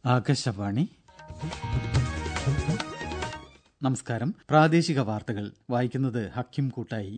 ആകാശവാണി നമസ്കാരം പ്രാദേശിക വാർത്തകൾ വായിക്കുന്നത് ഹക്കിം കൂട്ടായി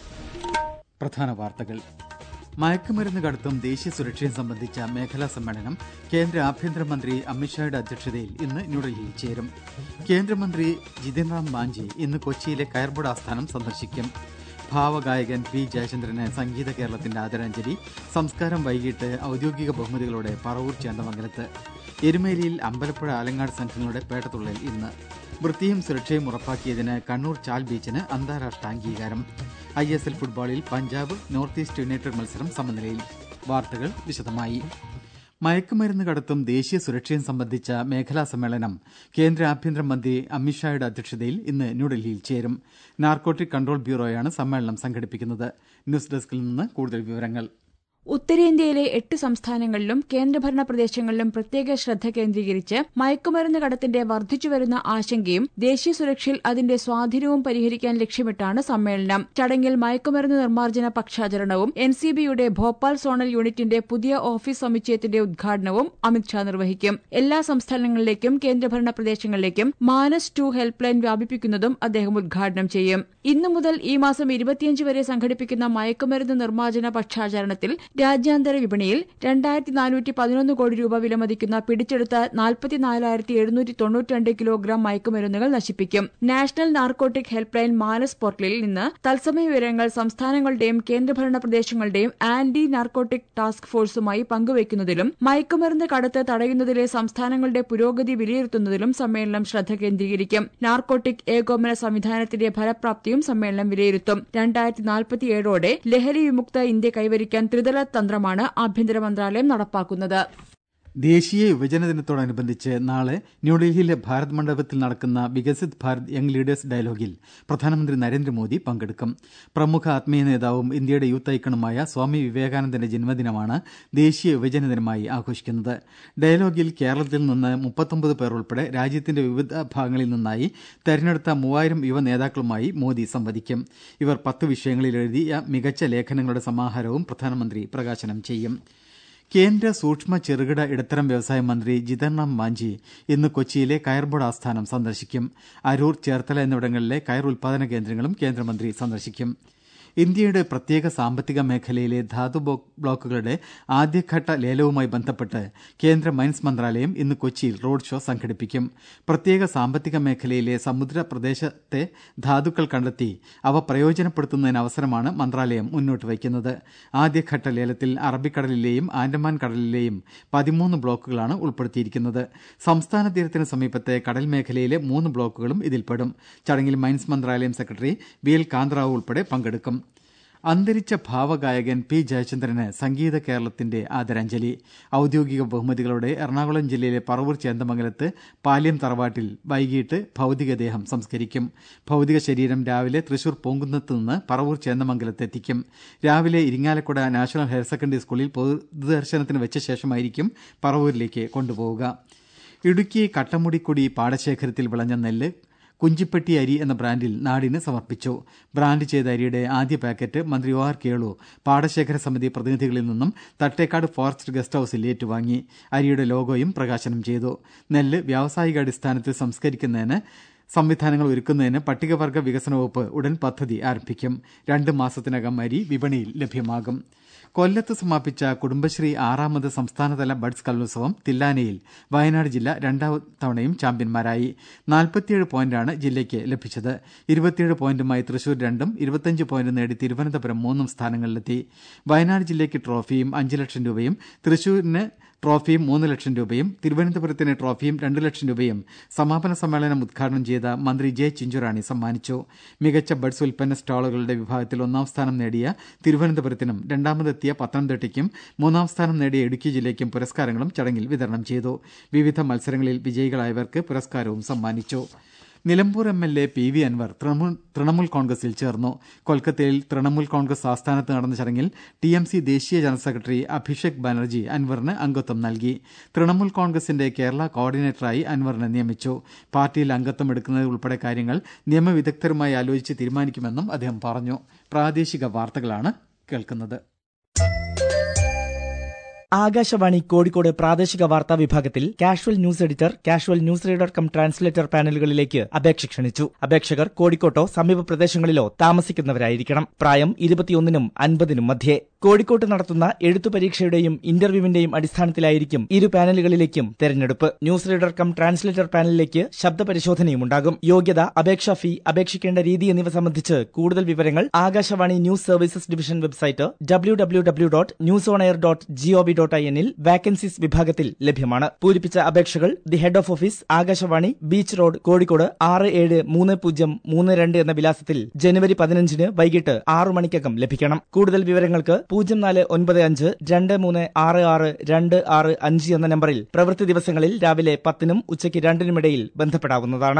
പ്രധാന വാർത്തകൾ മയക്കുമരുന്ന് കടത്തും ദേശീയ സുരക്ഷയും സംബന്ധിച്ച മേഖലാ സമ്മേളനം കേന്ദ്ര ആഭ്യന്തരമന്ത്രി അമിത്ഷായുടെ അധ്യക്ഷതയിൽ ഇന്ന് ന്യൂഡൽഹിയിൽ ചേരും കേന്ദ്രമന്ത്രി ജിതിൻ റാം മാഞ്ചി ഇന്ന് കൊച്ചിയിലെ കയർബോർഡ് ആസ്ഥാനം സന്ദർശിക്കും ഭാവഗായകൻ പി ജയചന്ദ്രന് സംഗീത കേരളത്തിന്റെ ആദരാഞ്ജലി സംസ്കാരം വൈകിട്ട് ഔദ്യോഗിക ബഹുമതികളോടെ പറവൂർ ചേന്ദമംഗലത്ത് എരുമേലിയിൽ അമ്പലപ്പുഴ ആലങ്ങാട് സംഘങ്ങളുടെ പേട്ടതുള്ളൽ ഇന്ന് വൃത്തിയും സുരക്ഷയും ഉറപ്പാക്കിയതിന് കണ്ണൂർ ചാൽ ബീച്ചിന് അന്താരാഷ്ട്ര അംഗീകാരം ഐ എസ് എൽ ഫുട്ബോളിൽ പഞ്ചാബ് നോർത്ത് ഈസ്റ്റ് യുണൈറ്റഡ് മത്സരം സമനിലയിൽ വാർത്തകൾ വിശദമായി മയക്കുമരുന്ന് കടത്തും ദേശീയ സുരക്ഷയും സംബന്ധിച്ച മേഖലാ സമ്മേളനം കേന്ദ്ര ആഭ്യന്തരമന്ത്രി അമിത്ഷായുടെ അധ്യക്ഷതയിൽ ഇന്ന് ന്യൂഡൽഹിയിൽ ചേരും നാർക്കോട്ടിക് കൺട്രോൾ ബ്യൂറോയാണ് സമ്മേളനം സംഘടിപ്പിക്കുന്നത് ന്യൂസ് ഡെസ്കിൽ നിന്ന് കൂടുതൽ വിവരങ്ങൾ ഉത്തരേന്ത്യയിലെ എട്ട് സംസ്ഥാനങ്ങളിലും കേന്ദ്രഭരണ പ്രദേശങ്ങളിലും പ്രത്യേക ശ്രദ്ധ കേന്ദ്രീകരിച്ച് മയക്കുമരുന്ന് കടത്തിന്റെ വർദ്ധിച്ചുവരുന്ന ആശങ്കയും ദേശീയ സുരക്ഷയിൽ അതിന്റെ സ്വാധീനവും പരിഹരിക്കാൻ ലക്ഷ്യമിട്ടാണ് സമ്മേളനം ചടങ്ങിൽ മയക്കുമരുന്ന് നിർമ്മാർജ്ജന പക്ഷാചരണവും എൻ സി ബിയുടെ ഭോപ്പാൽ സോണൽ യൂണിറ്റിന്റെ പുതിയ ഓഫീസ് സമുച്ചയത്തിന്റെ ഉദ്ഘാടനവും അമിത്ഷാ നിർവഹിക്കും എല്ലാ സംസ്ഥാനങ്ങളിലേക്കും കേന്ദ്രഭരണ പ്രദേശങ്ങളിലേക്കും മാനസ് ടു ഹെൽപ്പ് ലൈൻ വ്യാപിപ്പിക്കുന്നതും അദ്ദേഹം ഉദ്ഘാടനം ചെയ്യും ഇന്നു മുതൽ ഈ മാസം ഇരുപത്തിയഞ്ച് വരെ സംഘടിപ്പിക്കുന്ന മയക്കുമരുന്ന് നിർമ്മാർജ്ജന പക്ഷാചരണത്തിൽ രാജ്യാന്തര വിപണിയിൽ രണ്ടായിരത്തി നാനൂറ്റി പതിനൊന്ന് കോടി രൂപ വിലമതിക്കുന്ന പിടിച്ചെടുത്ത നാൽപ്പത്തിനാലായിരത്തി എഴുന്നൂറ്റി തൊണ്ണൂറ്റിരണ്ട് കിലോഗ്രാം മയക്കുമരുന്നുകൾ നശിപ്പിക്കും national narcotic help line Manas പോർട്ടലിൽ നിന്ന് തത്സമയ വിവരങ്ങൾ സംസ്ഥാനങ്ങളുടെയും കേന്ദ്രഭരണ പ്രദേശങ്ങളുടെയും ആന്റി നാർക്കോട്ടിക് ടാസ്ക് ഫോഴ്സുമായി പങ്കുവയ്ക്കുന്നതിലും മയക്കുമരുന്ന് കടത്ത് തടയുന്നതിലെ സംസ്ഥാനങ്ങളുടെ പുരോഗതി വിലയിരുത്തുന്നതിലും സമ്മേളനം ശ്രദ്ധ കേന്ദ്രീകരിക്കും നാർക്കോട്ടിക് ഏകോപന സംവിധാനത്തിന്റെ ഫലപ്രാപ്തിയും സമ്മേളനം വിലയിരുത്തും രണ്ടായിരത്തി നാൽപ്പത്തിയേഴോടെ ലഹരി വിമുക്ത ഇന്ത്യ കൈവരിക്കാൻ ത്രിതല തന്ത്രമാണ് ആഭ്യന്തര മന്ത്രാലയം നടപ്പാക്കുന്നത് ദേശീയ യുവജന ദിനത്തോടനുബന്ധിച്ച് നാളെ ന്യൂഡൽഹിയിലെ ഭാരത് മണ്ഡപത്തിൽ നടക്കുന്ന വികസിത് ഭാരത് യങ് ലീഡേഴ്സ് ഡയലോഗിൽ പ്രധാനമന്ത്രി നരേന്ദ്രമോദി പങ്കെടുക്കും പ്രമുഖ ആത്മീയ നേതാവും ഇന്ത്യയുടെ യൂത്ത് ഐക്കണുമായ സ്വാമി വിവേകാനന്ദന്റെ ജന്മദിനമാണ് ദേശീയ യുവജന ദിനമായി ആഘോഷിക്കുന്നത് ഡയലോഗിൽ കേരളത്തിൽ നിന്ന് മുപ്പത്തൊമ്പത് പേർ ഉൾപ്പെടെ രാജ്യത്തിന്റെ വിവിധ ഭാഗങ്ങളിൽ നിന്നായി തെരഞ്ഞെടുത്ത മൂവായിരം യുവ നേതാക്കളുമായി മോദി സംവദിക്കും ഇവർ പത്ത് വിഷയങ്ങളിൽ എഴുതിയ മികച്ച ലേഖനങ്ങളുടെ സമാഹാരവും പ്രധാനമന്ത്രി പ്രകാശനം ചെയ്യും കേന്ദ്ര സൂക്ഷ്മ ചെറുകിട ഇടത്തരം വ്യവസായ മന്ത്രി ജിതൻ റാം മാഞ്ചി ഇന്ന് കൊച്ചിയിലെ കയർബോർഡ് ആസ്ഥാനം സന്ദർശിക്കും അരൂർ ചേർത്തല എന്നിവിടങ്ങളിലെ കയർ ഉൽപാദന കേന്ദ്രങ്ങളും കേന്ദ്രമന്ത്രി സന്ദർശിക്കും ഇന്ത്യയുടെ പ്രത്യേക സാമ്പത്തിക മേഖലയിലെ ധാതു ബ്ലോക്കുകളുടെ ആദ്യഘട്ട ലേലവുമായി ബന്ധപ്പെട്ട് കേന്ദ്ര മൈൻസ് മന്ത്രാലയം ഇന്ന് കൊച്ചിയിൽ റോഡ് ഷോ സംഘടിപ്പിക്കും പ്രത്യേക സാമ്പത്തിക മേഖലയിലെ സമുദ്ര പ്രദേശത്തെ ധാതുക്കൾ കണ്ടെത്തി അവ പ്രയോജനപ്പെടുത്തുന്നതിന് അവസരമാണ് മന്ത്രാലയം മുന്നോട്ട് വയ്ക്കുന്നത് ആദ്യഘട്ട ലേലത്തിൽ അറബിക്കടലിലെയും ആൻഡമാൻ കടലിലെയും പതിമൂന്ന് ബ്ലോക്കുകളാണ് ഉൾപ്പെടുത്തിയിരിക്കുന്നത് സംസ്ഥാന തീരത്തിന് സമീപത്തെ കടൽ മേഖലയിലെ മൂന്ന് ബ്ലോക്കുകളും ഇതിൽപ്പെടും ചടങ്ങിൽ മൈൻസ് മന്ത്രാലയം സെക്രട്ടറി വി എൽ കാന്തറാവു ഉൾപ്പെടെ പങ്കെടുക്കും അന്തരിച്ച ഭാവഗായകൻ പി ജയചന്ദ്രന് സംഗീത കേരളത്തിന്റെ ആദരാഞ്ജലി ഔദ്യോഗിക ബഹുമതികളോടെ എറണാകുളം ജില്ലയിലെ പറവൂർ ചേന്ദമംഗലത്ത് പാല്യം തറവാട്ടിൽ വൈകിട്ട് ഭൌതികദേഹം സംസ്കരിക്കും ഭൌതിക ശരീരം രാവിലെ തൃശൂർ പൂങ്കുന്നത്ത് നിന്ന് പറവൂർ ചേന്ദമംഗലത്ത് എത്തിക്കും രാവിലെ ഇരിങ്ങാലക്കുട നാഷണൽ ഹയർ സെക്കൻഡറി സ്കൂളിൽ പൊതുദർശനത്തിന് വെച്ച ശേഷമായിരിക്കും പറവൂരിലേക്ക് കൊണ്ടുപോവുക ഇടുക്കി കട്ടമുടിക്കുടി പാടശേഖരത്തിൽ വിളഞ്ഞ നെല്ല് കുഞ്ചിപ്പെട്ടി അരി എന്ന ബ്രാൻഡിൽ നാടിന് സമർപ്പിച്ചു ബ്രാൻഡ് ചെയ്ത അരിയുടെ ആദ്യ പാക്കറ്റ് മന്ത്രി ഒ ആർ കേളു പാടശേഖര സമിതി പ്രതിനിധികളിൽ നിന്നും തട്ടേക്കാട് ഫോറസ്റ്റ് ഗസ്റ്റ് ഹൌസിൽ ഏറ്റുവാങ്ങി അരിയുടെ ലോഗോയും പ്രകാശനം ചെയ്തു നെല്ല് വ്യാവസായിക അടിസ്ഥാനത്തിൽ സംസ്കരിക്കുന്നതിന് സംവിധാനങ്ങൾ ഒരുക്കുന്നതിന് പട്ടികവർഗ വികസന വകുപ്പ് ഉടൻ പദ്ധതി ആരംഭിക്കും രണ്ട് മാസത്തിനകം അരി വിപണിയിൽ ലഭ്യമാകും കൊല്ലത്ത് സമാപിച്ച കുടുംബശ്രീ ആറാമത് സംസ്ഥാനതല ബഡ്സ് കലോത്സവം തില്ലാനയിൽ വയനാട് ജില്ല രണ്ടാം തവണയും ചാമ്പ്യന്മാരായി നാൽപ്പത്തിയേഴ് പോയിന്റാണ് ജില്ലയ്ക്ക് ലഭിച്ചത് ഇരുപത്തിയേഴ് പോയിന്റുമായി തൃശൂർ രണ്ടും ഇരുപത്തിയഞ്ച് പോയിന്റ് നേടി തിരുവനന്തപുരം മൂന്നും സ്ഥാനങ്ങളിലെത്തി വയനാട് ജില്ലയ്ക്ക് ട്രോഫിയും അഞ്ച് ലക്ഷം രൂപയും തൃശൂരിന് ട്രോഫിയും മൂന്ന് ലക്ഷം രൂപയും തിരുവനന്തപുരത്തിന് ട്രോഫിയും രണ്ട് ലക്ഷം രൂപയും സമാപന സമ്മേളനം ഉദ്ഘാടനം ചെയ്ത മന്ത്രി ജെ ചിഞ്ചുറാണി സമ്മാനിച്ചു മികച്ച ബഡ്സ് ഉൽപ്പന്ന സ്റ്റാളുകളുടെ വിഭാഗത്തിൽ ഒന്നാം സ്ഥാനം നേടിയ തിരുവനന്തപുരത്തിനും രണ്ടാമതെത്തിയ പത്തനംതിട്ടയ്ക്കും മൂന്നാം സ്ഥാനം നേടിയ ഇടുക്കി ജില്ലയ്ക്കും പുരസ്കാരങ്ങളും ചടങ്ങിൽ വിതരണം ചെയ്തു വിവിധ മത്സരങ്ങളിൽ വിജയികളായവർക്ക് പുരസ്കാരവും സമ്മാനിച്ചു Nilambur M L A P V Anvar Trinamool കോൺഗ്രസിൽ ചേർന്നു കൊൽക്കത്തയിൽ തൃണമൂൽ കോൺഗ്രസ് ആസ്ഥാനത്ത് നടന്ന ചടങ്ങിൽ ടി എം സി ദേശീയ ജനറൽ സെക്രട്ടറി അഭിഷേക് ബാനർജി അൻവറിന് അംഗത്വം നൽകി തൃണമൂൽ കോൺഗ്രസിന്റെ കേരള കോർഡിനേറ്ററായി അൻവറിനെ നിയമിച്ചു പാർട്ടിയിൽ അംഗത്വം എടുക്കുന്നത് ഉൾപ്പെടെ കാര്യങ്ങൾ നിയമവിദഗ്ധരുമായി ആലോചിച്ച് തീരുമാനിക്കുമെന്നും അദ്ദേഹം പറഞ്ഞു പ്രാദേശിക വാർത്തകളാണ് കേൾക്കുന്നത് ആകാശവാണി കോഴിക്കോട് പ്രാദേശിക വാർത്താ വിഭാഗത്തിൽ casual news editor casual news reader cum translator പാനലുകളിലേക്ക് അപേക്ഷ ക്ഷണിച്ചു അപേക്ഷകർ കോഴിക്കോട്ടോ സമീപ പ്രദേശങ്ങളിലോ താമസിക്കുന്നവരായിരിക്കണം പ്രായം ഇരുപത്തിയൊന്നിനും അൻപതിനും മധ്യേ കോഴിക്കോട്ട് നടത്തുന്ന എഴുത്തു പരീക്ഷയുടെയും ഇന്റർവ്യൂവിന്റെയും അടിസ്ഥാനത്തിലായിരിക്കും ഇരു പാനലുകളിലേക്കും തെരഞ്ഞെടുപ്പ് ന്യൂസ് റീഡർ കം ട്രാൻസ്ലേറ്റർ പാനലിലേക്ക് ശബ്ദ പരിശോധനയും ഉണ്ടാകും യോഗ്യത അപേക്ഷാ ഫീ അപേക്ഷിക്കേണ്ട രീതി എന്നിവ സംബന്ധിച്ച് കൂടുതൽ വിവരങ്ങൾ Akashvani news services division website W W W dot news on air dot gov dot I എന്നിൽ വാക്കൻസീസ് വിഭാഗത്തിൽ ലഭ്യമാണ് പൂരിപ്പിച്ച അപേക്ഷകൾ the head of office Akashvani beach road Kozhikode ആറ് ഏഴ് മൂന്ന് പൂജ്യം മൂന്ന് രണ്ട് എന്ന വിലാസത്തിൽ ജനുവരി പതിനഞ്ചിന് വൈകിട്ട് ആറു മണിക്കകം ലഭിക്കണം കൂടുതൽ വിവരങ്ങൾക്ക് പൂജ്യം നാല് ഒൻപത് അഞ്ച് രണ്ട് മൂന്ന് ആറ് ആറ് രണ്ട് ആറ് അഞ്ച് എന്ന നമ്പറിൽ പ്രവൃത്തി ദിവസങ്ങളിൽ രാവിലെ പത്തിനും ഉച്ചയ്ക്ക് രണ്ടിനുമിടയിൽ ബന്ധപ്പെടാവുന്നതാണ്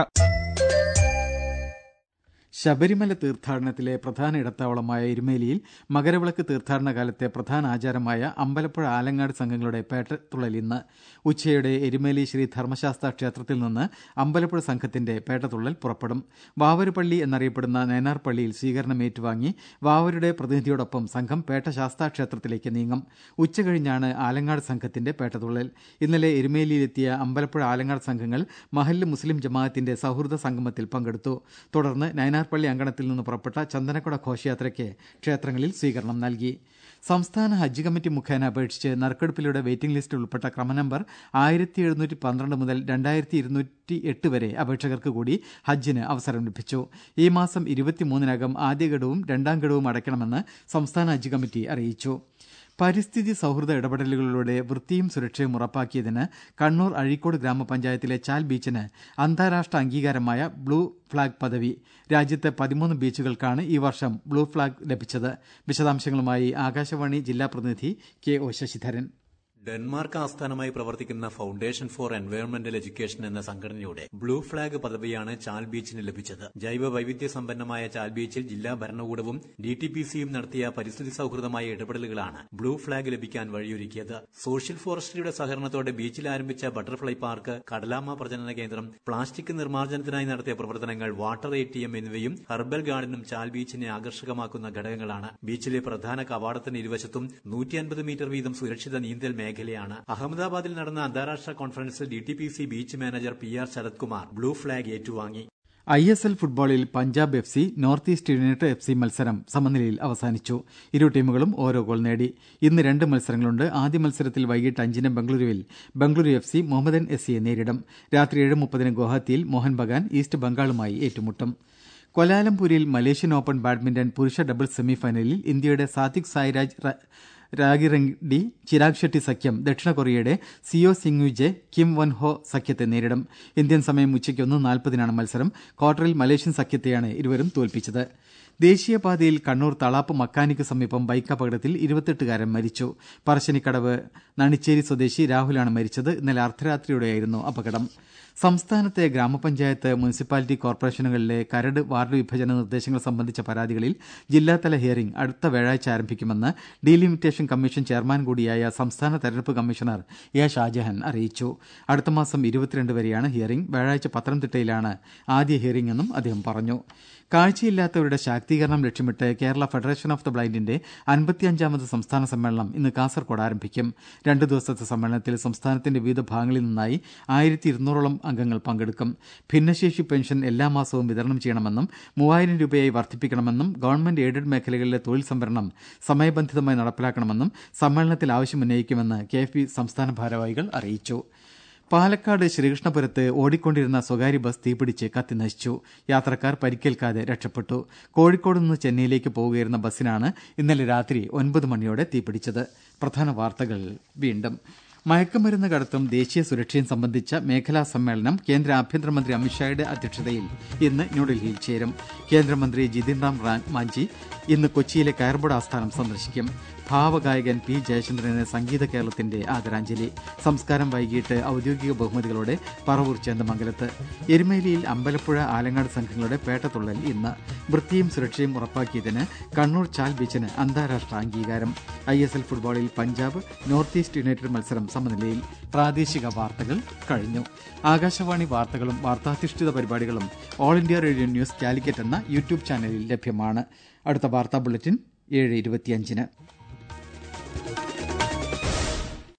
ശബരിമല തീർത്ഥാടനത്തിലെ പ്രധാന ഇടത്താവളമായ എരുമേലിയിൽ മകരവിളക്ക് തീർത്ഥാടന കാലത്തെ പ്രധാന ആചാരമായ അമ്പലപ്പുഴ ആലങ്ങാട് സംഘങ്ങളുടെ പേട്ടത്തുള്ളൽ ഇന്ന് ഉച്ചയോടെ എരുമേലി ശ്രീ ധർമ്മശാസ്ത്ര ക്ഷേത്രത്തിൽ നിന്ന് അമ്പലപ്പുഴ സംഘത്തിന്റെ പേട്ടതുള്ളൽ പുറപ്പെടും വാവരുപള്ളി എന്നറിയപ്പെടുന്ന നയനാർ പള്ളിയിൽ സ്വീകരണം ഏറ്റുവാങ്ങി വാവരുടെ പ്രതിനിധിയോടൊപ്പം സംഘം പേട്ട ശാസ്താ ക്ഷേത്രത്തിലേക്ക് നീങ്ങും ഉച്ചകഴിഞ്ഞാണ് ആലങ്ങാട് സംഘത്തിന്റെ പേട്ടതുള്ളൽ ഇന്നലെ എരുമേലിയിലെത്തിയ അമ്പലപ്പുഴ ആലങ്ങാട് സംഘങ്ങൾ മഹല്ല് മുസ്ലിം ജമാഅത്തിന്റെ സൗഹൃദ സംഗമത്തിൽ പങ്കെടുത്തു തുടർന്ന് നയനാർ പള്ളി അങ്കണത്തിൽ നിന്ന് പുറപ്പെട്ട ചന്ദനക്കുട ഘോഷയാത്രയ്ക്ക് ക്ഷേത്രങ്ങളിൽ സ്വീകരണം നൽകി സംസ്ഥാന ഹജ്ജ് കമ്മിറ്റി മുഖേന അപേക്ഷിച്ച് നറുക്കെടുപ്പിലൂടെ വെയിറ്റിംഗ് ലിസ്റ്റിൽ ഉൾപ്പെട്ട ക്രമനമ്പർ ആയിരത്തി എഴുന്നൂറ്റി പന്ത്രണ്ട് മുതൽ രണ്ടായിരത്തി ഇരുന്നൂറ്റി എട്ട് വരെ അപേക്ഷകർക്ക് കൂടി ഹജ്ജിന് അവസരം ലഭിച്ചു ഈ മാസം ഇരുപത്തിമൂന്നിനകം ആദ്യ ഗഡുവും രണ്ടാം ഗഡുവും അടയ്ക്കണമെന്ന് സംസ്ഥാന ഹജ്ജ് കമ്മിറ്റി അറിയിച്ചു പരിസ്ഥിതി സൗഹൃദ ഇടപെടലുകളിലൂടെ വൃത്തിയും സുരക്ഷയും ഉറപ്പാക്കിയതിന് കണ്ണൂർ അഴീക്കോട് ഗ്രാമപഞ്ചായത്തിലെ ചാൽ ബീച്ചിന് അന്താരാഷ്ട്ര അംഗീകാരമായ ബ്ലൂ ഫ്ളാഗ് പദവി രാജ്യത്തെ പതിമൂന്ന് ബീച്ചുകൾക്കാണ് ഈ വർഷം ബ്ലൂ ഫ്ളാഗ് ലഭിച്ചത് വിശദാംശങ്ങളുമായി ആകാശവാണി ജില്ലാ പ്രതിനിധി കെ ഒ ശശിധരൻ ഡെൻമാർക്ക് ആസ്ഥാനമായി പ്രവർത്തിക്കുന്ന ഫൗണ്ടേഷൻ ഫോർ എൻവയോൺമെന്റൽ എഡ്യൂക്കേഷൻ എന്ന സംഘടനയുടെ ബ്ലൂ ഫ്ളാഗ് പദവിയാണ് ചാൽ ബീച്ചിന് ലഭിച്ചത് ജൈവ വൈവിധ്യ സമ്പന്നമായ ചാൽ ബീച്ചിൽ ജില്ലാ ഭരണകൂടവും ഡി ടി പി സിയും നടത്തിയ പരിസ്ഥിതി സൌഹൃദമായ ഇടപെടലുകളാണ് ബ്ലൂ ഫ്ളാഗ് ലഭിക്കാൻ വഴിയൊരുക്കിയത് സോഷ്യൽ ഫോറസ്ട്രിയുടെ സഹകരണത്തോടെ ബീച്ചിൽ ആരംഭിച്ച ബട്ടർഫ്ലൈ പാർക്ക് കടലാമ പ്രജനന കേന്ദ്രം പ്ലാസ്റ്റിക് നിർമ്മാർജ്ജനത്തിനായി നടത്തിയ പ്രവർത്തനങ്ങൾ വാട്ടർ എ ടി എം എന്നിവയും ഹെർബൽ ഗാർഡനും ചാൽ ബീച്ചിനെ ആകർഷകമാക്കുന്ന ഘടകങ്ങളാണ് ബീച്ചിലെ പ്രധാന കവാടത്തിന് ഇരുവശത്തും നൂറ്റി അൻപത് മീറ്റർ വീതം സുരക്ഷിത നീന്തൽ മേഖലയാണ് അഹമ്മദാബാദിൽ നടന്ന അന്താരാഷ്ട്ര കോൺഫറൻസിൽ D T P C beach manager P R Sarath Kumar blue flag ഏറ്റുവാങ്ങി ഐ എസ് എൽ ഫുട്ബോളിൽ Punjab F C North East United F C മത്സരം സമനിലയിൽ അവസാനിച്ചു ഇരു ടീമുകളും ഓരോ ഗോൾ നേടി ഇന്ന് രണ്ട് മത്സരങ്ങളുണ്ട് ആദ്യ മത്സരത്തിൽ വൈകിട്ട് അഞ്ചിന് ബംഗളൂരുവിൽ Bengaluru F C Mohammedan S സിയെ നേരിടും രാത്രി ഏഴ് മുപ്പതിന് ഗുവാഹത്തിയിൽ മോഹൻ ബഗാൻ ഈസ്റ്റ് ബംഗാളുമായി ഏറ്റുമുട്ടും കൊലാലംപൂരിൽ മലേഷ്യൻ ഓപ്പൺ ബാഡ്മിന്റൺ പുരുഷ ഡബിൾസ് സെമിഫൈനലിൽ ഇന്ത്യയുടെ സാത്വിക് സായിരാജ് രാഗിറെഡ്ഡി ചിരാഗ് ഷെട്ടി സഖ്യം ദക്ഷിണ കൊറിയയുടെ സിയോ സിംഗ്യുജെ കിം വൺ ഹോ സഖ്യത്തെ നേരിടും ഇന്ത്യൻ സമയം ഉച്ചയ്ക്ക് ഒന്ന് നാൽപ്പതിനാണ് മത്സരം ക്വാർട്ടറിൽ മലേഷ്യൻ സഖ്യത്തെയാണ് ഇരുവരും തോൽപ്പിച്ചത് ദേശീയപാതയിൽ കണ്ണൂർ തളാപ്പ് മക്കാനിക്ക് സമീപം ബൈക്ക് അപകടത്തിൽ ഇരുപത്തെട്ടുകാരൻ മരിച്ചു പറശ്ശിനിക്കടവ് നണിച്ചേരി സ്വദേശി രാഹുലാണ് മരിച്ചത് ഇന്നലെ അർദ്ധരാത്രിയോടെയായിരുന്നു അപകടം സംസ്ഥാനത്തെ ഗ്രാമപഞ്ചായത്ത് മുനിസിപ്പാലിറ്റി കോർപ്പറേഷനുകളിലെ കരട് വാർഡ് വിഭജന നിർദ്ദേശങ്ങൾ സംബന്ധിച്ച പരാതികളിൽ ജില്ലാതല ഹിയറിംഗ് അടുത്ത വ്യാഴാഴ്ച ആരംഭിക്കുമെന്ന് ഡീലിമിറ്റേഷൻ കമ്മീഷൻ ചെയർമാൻ കൂടിയായ സംസ്ഥാന തെരഞ്ഞെടുപ്പ് കമ്മീഷണർ എ ഷാജഹാൻ അറിയിച്ചു അടുത്ത മാസം ഇരുപത്തിരണ്ട് വരെയാണ് ഹിയറിംഗ് വ്യാഴാഴ്ച പത്തനംതിട്ടയിലാണ് ആദ്യ ഹിയറിംഗ് എന്നും അദ്ദേഹം പറഞ്ഞു കാഴ്ചയില്ലാത്തവരുടെ ശാക്തീകരണം ലക്ഷ്യമിട്ട് കേരള ഫെഡറേഷൻ ഓഫ് ദ ബ്ലൈൻഡിന്റെ അൻപത്തിയഞ്ചാമത് സംസ്ഥാന സമ്മേളനം ഇന്ന് കാസർകോട് ആരംഭിക്കും രണ്ടു ദിവസത്തെ സമ്മേളനത്തിൽ സംസ്ഥാനത്തിന്റെ വിവിധ ഭാഗങ്ങളിൽ നിന്നായി ആയിരത്തി ഇരുന്നൂറോളം അംഗങ്ങൾ പങ്കെടുക്കും ഭിന്നശേഷി പെൻഷൻ എല്ലാ മാസവും വിതരണം ചെയ്യണമെന്നും മൂവായിരം രൂപയായി വർദ്ധിപ്പിക്കണമെന്നും ഗവൺമെന്റ് എയ്ഡഡ് മേഖലകളിലെ തൊഴിൽ സംവരണം സമയബന്ധിതമായി നടപ്പിലാക്കണമെന്നും സമ്മേളനത്തിൽ ആവശ്യമുന്നയിക്കുമെന്ന് കെ എഫ് പി സംസ്ഥാന ഭാരവാഹികൾ അറിയിച്ചു പാലക്കാട് ശ്രീകൃഷ്ണപുരത്ത് ഓടിക്കൊണ്ടിരുന്ന സ്വകാര്യ ബസ് തീപിടിച്ച് കത്തിനശിച്ചു യാത്രക്കാർ പരിക്കേൽക്കാതെ രക്ഷപ്പെട്ടു കോഴിക്കോട് നിന്ന് ചെന്നൈയിലേക്ക് പോവുകയായിരുന്ന ബസ്സിനാണ് ഇന്നലെ രാത്രി ഒൻപത് മണിയോടെ തീപിടിച്ചത് പ്രധാന വാർത്തകൾ വീണ്ടും മയക്കുമരുന്ന് കടത്തും ദേശീയ സുരക്ഷയും സംബന്ധിച്ച മേഖലാ സമ്മേളനം കേന്ദ്ര ആഭ്യന്തരമന്ത്രി അമിത്ഷായുടെ അധ്യക്ഷതയിൽ ഇന്ന് ന്യൂഡൽഹിയിൽ ചേരും കേന്ദ്രമന്ത്രി ജിതിൻ റാം മാഞ്ചി ഇന്ന് കൊച്ചിയിലെ കയർബോർഡ് ആസ്ഥാനം സന്ദർശിക്കും ഭാവഗായകൻ പി ജയചന്ദ്രന് സംഗീത കേരളത്തിന്റെ ആദരാഞ്ജലി സംസ്കാരം വൈകിട്ട് ഔദ്യോഗിക ബഹുമതികളോടെ പറവൂർ ചേന്ദമംഗലത്ത് എരുമേലിയിൽ അമ്പലപ്പുഴ ആലങ്ങാട് സംഘങ്ങളുടെ പേട്ടതുള്ളൽ ഇന്ന് വൃത്തിയും സുരക്ഷയും ഉറപ്പാക്കിയതിന് കണ്ണൂർ ചാൽ ബീച്ചിന് അന്താരാഷ്ട്ര അംഗീകാരം ഐ എസ് എൽ ഫുട്ബോളിൽ പഞ്ചാബ് നോർത്ത് ഈസ്റ്റ് യുണൈറ്റഡ് മത്സരം സമനിലയിൽ പ്രാദേശിക വാർത്തകൾ കഴിഞ്ഞു ആകാശവാണി വാർത്തകളും വാർത്താധിഷ്ഠിത പരിപാടികളും All India Radio news Calicut എന്ന യൂട്യൂബ് ചാനലിൽ ലഭ്യമാണ് അടുത്ത വാർത്താ ബുള്ളറ്റിൻ ഏഴ് ഇരുപത്തിയഞ്ചിന്